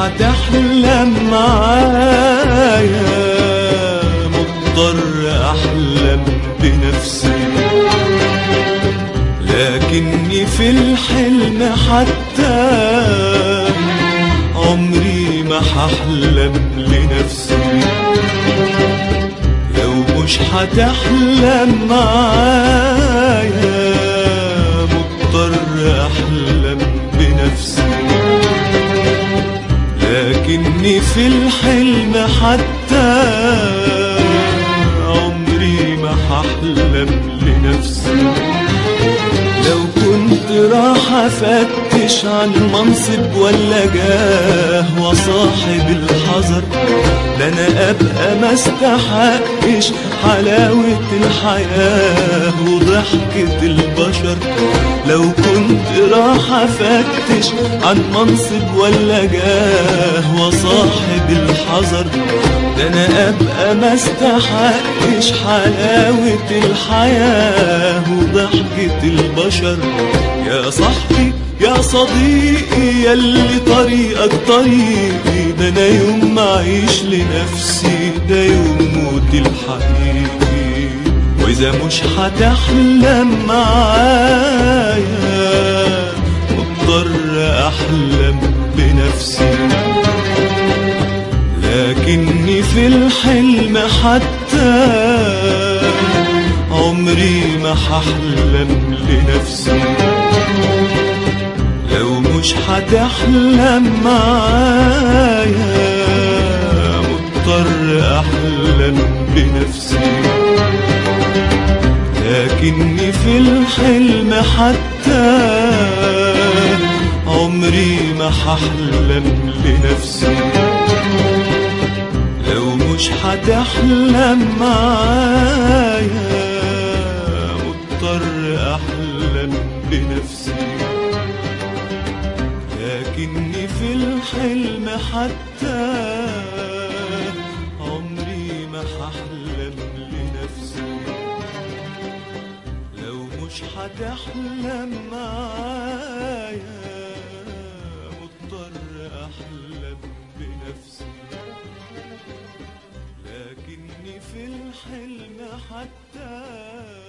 هتحلم معايا مضطر احلم بنفسي لكني في الحلم حتى عمري ما هحلم لنفسي لو مش هتحلم معايا مضطر احلم بنفسي لكني في الحلم حتى عمري ما هحلم لنفسي لو كنت راح افتش عن منصب ولا جاه وصاحب الحذر ده انا ابقى ما استحقش حلاوة الحياة وضحكة البشر لو كنت راح افتش عن منصب ولا جاه وصاحب الحذر ده انا ابقى ما استحقش حلاوة الحياة وضحكة البشر يا صاحبي يا صديقي يلي طريقك طريقي ده انا يوم ما اعيش لنفسي ده يوم موتي الحقيقي واذا مش هتحلم معايا مضطر احلم بنفسي لكني في الحلم حتى عمري ما هحلم لنفسي لو مش هتحلم معايا مضطر احلم بنفسي لكني في الحلم حتى عمري ما هحلم لنفسي لو مش هتحلم معايا مضطر احلم بنفسي لكني في الحلم حتى عمري ما هحلم لنفسي لو مش هتحلم معايا مضطر احلم بنفسي لكني في الحلم حتى